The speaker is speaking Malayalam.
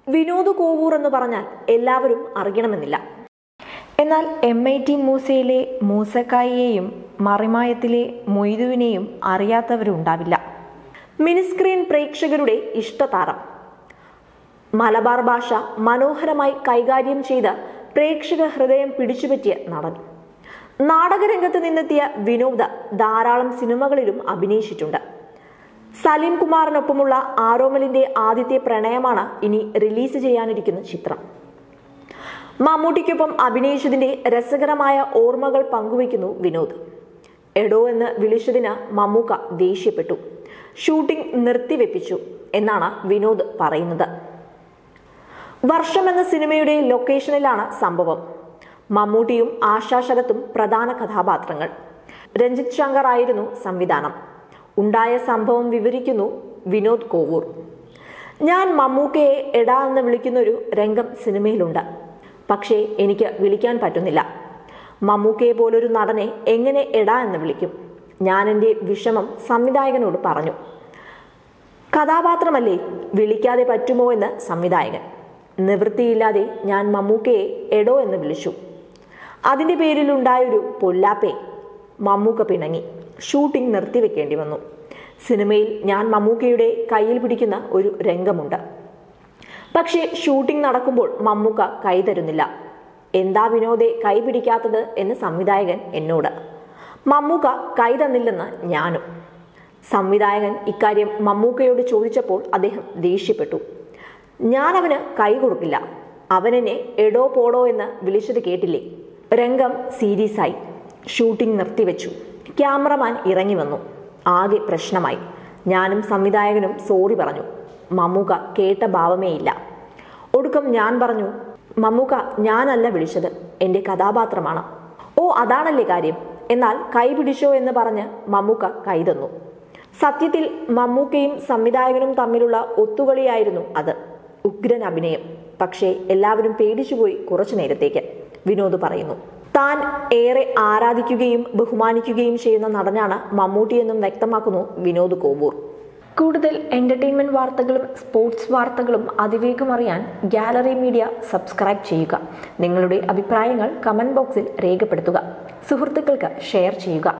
വിനോദ് കോവൂർ എന്ന് പറഞ്ഞാൽ എല്ലാവരും അറിയണമെന്നില്ല എന്നാൽ എം ഐ ടി മൂസയിലെ മൂസക്കായിയെയും മറിമായത്തിലെ മൊയ്തുവിനെയും അറിയാത്തവരുണ്ടാവില്ല മിനിസ്ക്രീൻ പ്രേക്ഷകരുടെ ഇഷ്ടതാരം മലബാർ ഭാഷ മനോഹരമായി കൈകാര്യം ചെയ്ത് പ്രേക്ഷക ഹൃദയം പിടിച്ചുപറ്റിയ നടൻ നാടകരംഗത്ത് നിന്നെത്തിയ വിനോദ ധാരാളം സിനിമകളിലും അഭിനയിച്ചിട്ടുണ്ട് സലീം കുമാറിനൊപ്പമുള്ള ആരോമലിന്റെ ആദ്യത്തെ പ്രണയമാണ് ഇനി റിലീസ് ചെയ്യാനിരിക്കുന്ന ചിത്രം മമ്മൂട്ടിക്കൊപ്പം അഭിനയിച്ചതിന്റെ രസകരമായ ഓർമ്മകൾ പങ്കുവയ്ക്കുന്നു വിനോദ് എടോ എന്ന് വിളിച്ചതിന് മമ്മൂക്ക ദേഷ്യപ്പെട്ടു ഷൂട്ടിംഗ് നിർത്തിവെപ്പിച്ചു എന്നാണ് വിനോദ് പറയുന്നത് വർഷം എന്ന സിനിമയുടെ ലൊക്കേഷനിലാണ് സംഭവം മമ്മൂട്ടിയും ആശാ ശരത്തും പ്രധാന കഥാപാത്രങ്ങൾ രഞ്ജിത് ശങ്കർ ആയിരുന്നു സംവിധാനം ഉണ്ടായ സംഭവം വിവരിക്കുന്നു വിനോദ് കോവൂർ ഞാൻ മമ്മൂക്കയെ എടാ എന്ന് വിളിക്കുന്നൊരു രംഗം സിനിമയിലുണ്ട് പക്ഷേ എനിക്ക് വിളിക്കാൻ പറ്റുന്നില്ല മമ്മൂക്കയെ പോലൊരു നടനെ എങ്ങനെ എടാ എന്ന് വിളിക്കും ഞാൻ എൻ്റെ വിഷമം സംവിധായകനോട് പറഞ്ഞു കഥാപാത്രമല്ലേ വിളിക്കാതെ പറ്റുമോ എന്ന് സംവിധായകൻ നിവൃത്തിയില്ലാതെ ഞാൻ മമ്മൂക്കയെ എടോ എന്ന് വിളിച്ചു അതിൻ്റെ പേരിലുണ്ടായൊരു പൊല്ലാപ്പേ മമ്മൂക്ക പിണങ്ങി ഷൂട്ടിംഗ് നിർത്തിവെക്കേണ്ടി വന്നു സിനിമയിൽ ഞാൻ മമ്മൂക്കയുടെ കയ്യിൽ പിടിക്കുന്ന ഒരു രംഗമുണ്ട് പക്ഷേ ഷൂട്ടിംഗ് നടക്കുമ്പോൾ മമ്മൂക്ക കൈ തരുന്നില്ല എന്താ വിനോദെ കൈ പിടിക്കാത്തത് എന്ന് സംവിധായകൻ എന്നോട് മമ്മൂക്ക കൈ തന്നില്ലെന്ന് ഞാനും സംവിധായകൻ ഇക്കാര്യം മമ്മൂക്കയോട് ചോദിച്ചപ്പോൾ അദ്ദേഹം ദേഷ്യപ്പെട്ടു ഞാൻ അവന് കൈ കൊടുക്കില്ല അവനെന്നെ എടോ പോടോ എന്ന് വിളിച്ചത് കേട്ടില്ലേ രംഗം സീരിയസായി ഷൂട്ടിംഗ് നിർത്തിവെച്ചു ക്യാമറമാൻ ഇറങ്ങി വന്നു ആകെ പ്രശ്നമായി ഞാനും സംവിധായകനും സോറി പറഞ്ഞു മമ്മൂക്ക കേട്ട ഭാവമേയില്ല ഒടുക്കം ഞാൻ പറഞ്ഞു മമ്മൂക്ക ഞാനല്ല വിളിച്ചത് എൻ്റെ കഥാപാത്രമാണ് ഓ അതാണല്ലേ കാര്യം എന്നാൽ കൈ പിടിച്ചോ എന്ന് പറഞ്ഞ് മമ്മൂക്ക കൈ തന്നു സത്യത്തിൽ മമ്മൂക്കയും സംവിധായകനും തമ്മിലുള്ള ഒത്തുകളിയായിരുന്നു അത് ഉഗ്രൻ അഭിനയം പക്ഷേ എല്ലാവരും പേടിച്ചുപോയി കുറച്ചു നേരത്തേക്ക് വിനോദ് പറയുന്നു താൻ ഏറെ ആരാധിക്കുകയും ബഹുമാനിക്കുകയും ചെയ്യുന്ന നടനാണ് മമ്മൂട്ടിയെന്നും വ്യക്തമാക്കുന്നു വിനോദ് കോവൂർ കൂടുതൽ എന്റർടൈൻമെന്റ് വാർത്തകളും സ്പോർട്സ് വാർത്തകളും അതിവേഗം അറിയാൻ ഗാലറി മീഡിയ സബ്സ്ക്രൈബ് ചെയ്യുക നിങ്ങളുടെ അഭിപ്രായങ്ങൾ കമന്റ് ബോക്സിൽ രേഖപ്പെടുത്തുക സുഹൃത്തുക്കൾക്ക് ഷെയർ ചെയ്യുക